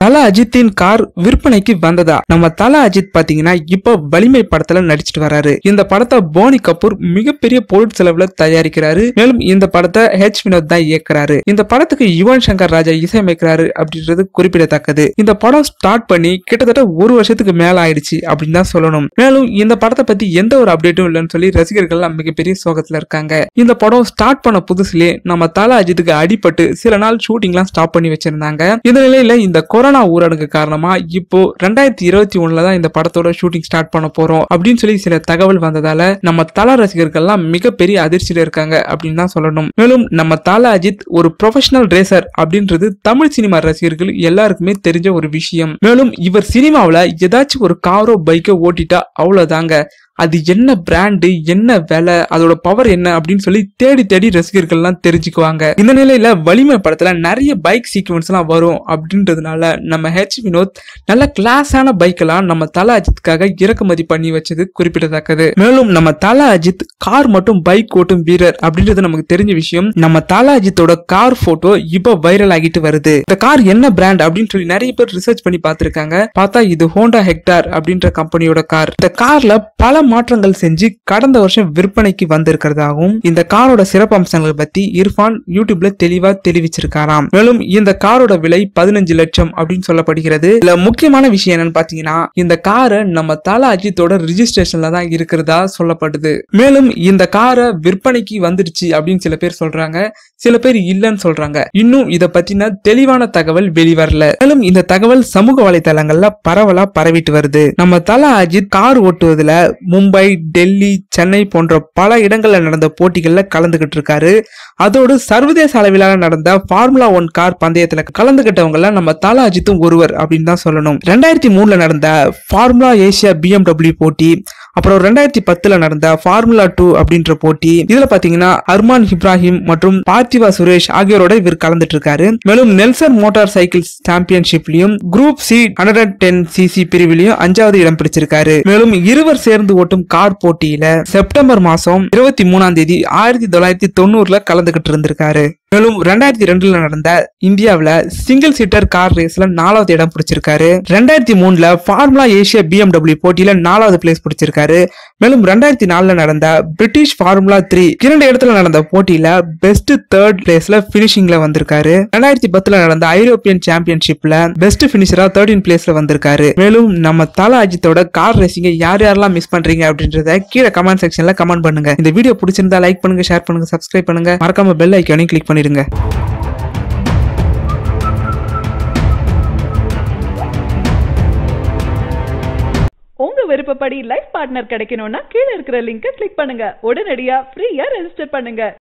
தல அஜித்தின் கார் விற்பனைக்கு வந்ததா நம்ம தல அஜித் பாத்தீங்கன்னா இப்போ வலிமை படத்துல நடிச்சிட்டு வராரு இந்த படத்தை போனி கபூர் மிகப்பெரிய பொருட் செலவுல தயாரிக்கிறாரு மேலும் இந்த படத்தை ஹெச் வினோத் தான் இயக்குறாரு இந்த படத்துக்கு யுவன் சங்கர் ராஜா இசையமைக்கிறாரு அப்படின்றது குறிப்பிடத்தக்கது இந்த படம் ஸ்டார்ட் பண்ணி கிட்டத்தட்ட ஒரு வருஷத்துக்கு மேல ஆயிடுச்சு அப்படின்னு தான் சொல்லணும் மேலும் இந்த படத்தை பத்தி எந்த ஒரு அப்டேட்டும் இல்லைன்னு சொல்லி ரசிகர்கள்லாம் மிகப்பெரிய சோகத்துல இருக்காங்க இந்த படம் ஸ்டார்ட் பண்ண புதுசுலயே நம்ம தல அஜித்துக்கு அடிபட்டு சில நாள் ஷூட்டிங்லாம் ஸ்டாப் பண்ணி வச்சிருந்தாங்க இந்த நிலையில இந்த கொரோனா ஊரடங்கு காரணமா இப்போ ரெண்டாயிரத்தி இருபத்தி ஒண்ணுல தான் இந்த படத்தோட ஷூட்டிங் ஸ்டார்ட் பண்ண போறோம் அப்படின்னு சொல்லி சில தகவல் வந்ததால நம்ம தல ரசிகர்கள்லாம் மிகப்பெரிய அதிர்ச்சியில இருக்காங்க அப்படின்னு தான் சொல்லணும் மேலும் நம்ம தல அஜித் ஒரு ப்ரொஃபஷனல் ரேசர் அப்படின்றது தமிழ் சினிமா ரசிகர்கள் எல்லாருக்குமே தெரிஞ்ச ஒரு விஷயம் மேலும் இவர் சினிமாவுல ஏதாச்சும் ஒரு காரோ பைக்கோ ஓட்டிட்டா அவ்வளவுதாங்க அது என்ன பிராண்டு என்ன விலை அதோட பவர் என்ன அப்படின்னு சொல்லி தேடி தேடி ரசிகர்கள்லாம் தெரிஞ்சுக்குவாங்க இந்த நிலையில வலிமை படத்துல நிறைய பைக் சீக்வன்ஸ் எல்லாம் வரும் அப்படின்றதுனால நம்ம ஹெச் வினோத் நல்ல கிளாஸான பைக் எல்லாம் நம்ம தல அஜித்துக்காக இறக்குமதி பண்ணி வச்சது குறிப்பிடத்தக்கது மேலும் நம்ம தல அஜித் கார் மற்றும் பைக் ஓட்டும் வீரர் அப்படின்றது நமக்கு தெரிஞ்ச விஷயம் நம்ம தல அஜித்தோட கார் போட்டோ இப்போ வைரல் ஆகிட்டு வருது இந்த கார் என்ன பிராண்ட் அப்படின்னு சொல்லி நிறைய பேர் ரிசர்ச் பண்ணி பார்த்திருக்காங்க பார்த்தா இது ஹோண்டா ஹெக்டார் அப்படின்ற கம்பெனியோட கார் இந்த கார்ல பல மாற்றங்கள் செஞ்சு கடந்த வருஷம் விற்பனைக்கு வந்திருக்கிறதாகவும் இந்த காரோட சிறப்பம்சங்கள் பத்தி இர்ஃபான் யூடியூப்ல தெளிவா தெரிவிச்சிருக்காராம் மேலும் இந்த காரோட விலை பதினஞ்சு லட்சம் அப்படின்னு சொல்லப்படுகிறது இதுல முக்கியமான விஷயம் என்னன்னு பாத்தீங்கன்னா இந்த காரை நம்ம தல அஜித்தோட ரிஜிஸ்ட்ரேஷன்ல தான் இருக்கிறதா சொல்லப்படுது மேலும் இந்த காரை விற்பனைக்கு வந்துடுச்சு அப்படின்னு சில பேர் சொல்றாங்க சில பேர் இல்லைன்னு சொல்றாங்க இன்னும் இத பத்தின தெளிவான தகவல் வெளிவரல மேலும் இந்த தகவல் சமூக வலைதளங்கள்ல பரவலா பரவிட்டு வருது நம்ம தல அஜித் கார் ஓட்டுவதுல மும்பை டெல்லி சென்னை போன்ற பல இடங்கள்ல நடந்த போட்டிகள்ல கலந்துகிட்டு இருக்காரு அதோடு சர்வதேச அளவிலான நடந்த ஃபார்முலா ஒன் கார் பந்தயத்துல கலந்துகிட்டவங்கள நம்ம தல அஜித்தும் ஒருவர் அப்படின்னு தான் சொல்லணும் ரெண்டாயிரத்தி மூணுல நடந்த ஃபார்முலா ஏசியா பிஎம்டபிள்யூ போட்டி அப்புறம் ரெண்டாயிரத்தி பத்துல நடந்த ஃபார்முலா டூ அப்படின்ற போட்டி இதுல பாத்தீங்கன்னா அர்மான் இப்ராஹிம் மற்றும் பார்த்திவா சுரேஷ் ஆகியோரோட இவர் கலந்துட்டு இருக்காரு மேலும் நெல்சன் மோட்டார் சைக்கிள்ஸ் சாம்பியன்ஷிப்லயும் group C hundred ten CC பிரிவிலையும் அஞ்சாவது இடம் பிடிச்சிருக்காரு மேலும் இருவர் சேர்ந்து ஓட்டும் கார் போட்டியில செப்டம்பர் மாசம் இருபத்தி மூணாம் தேதி ஆயிரத்தி தொள்ளாயிரத்தி தொண்ணூறுல கலந்துகிட்டு இருந்திருக்காரு மேலும் ரெண்டாயிரத்தி ரெண்டுல நடந்த இந்தியாவுல சிங்கிள் சீட்டர் கார் ரேஸ்ல நாலாவது இடம் பிடிச்சிருக்காரு ரெண்டாயிரத்தி மூணுல ஃபார்முலா ஏசியா பிஎம்டபிள்யூ போட்டியில நாலாவது பிளேஸ் பிடிச்சிருக்காரு மேலும் ரெண்டாயிரத்தி நாலுல நடந்த பிரிட்டிஷ் ஃபார்முலா த்ரீ இரண்டு இடத்துல நடந்த போட்டியில பெஸ்ட் தேர்ட் பிளேஸ்ல பினிஷிங்ல வந்திருக்காரு ரெண்டாயிரத்தி பத்துல நடந்த ஐரோப்பியன் சாம்பியன்ஷிப்ல பெஸ்ட் பினிஷரா தேர்ட்டின் பிளேஸ்ல வந்திருக்காரு மேலும் நம்ம தல அஜித்தோட கார் ரேசிங்க யார் யாரெல்லாம் மிஸ் பண்றீங்க அப்படின்றத கீழே கமெண்ட் செக்ஷன்ல கமெண்ட் பண்ணுங்க இந்த வீடியோ பிடிச்சிருந்தா லைக் பண்ணுங்க ஷேர் பண்ணுங்க சப்ஸ்கிரைப் பண்ணுங்க மறக்காம பெல் ஐக்கானையும் கிளிக் பண்ணிடுங்க உங்க விருப்பப்படி லைஃப் பார்ட்னர் கிடைக்கணும்னா கீழ இருக்கிற லிங்கை கிளிக் பண்ணுங்க உடனடியா ஃப்ரீயா ரெஜிஸ்டர் பண்ணுங்க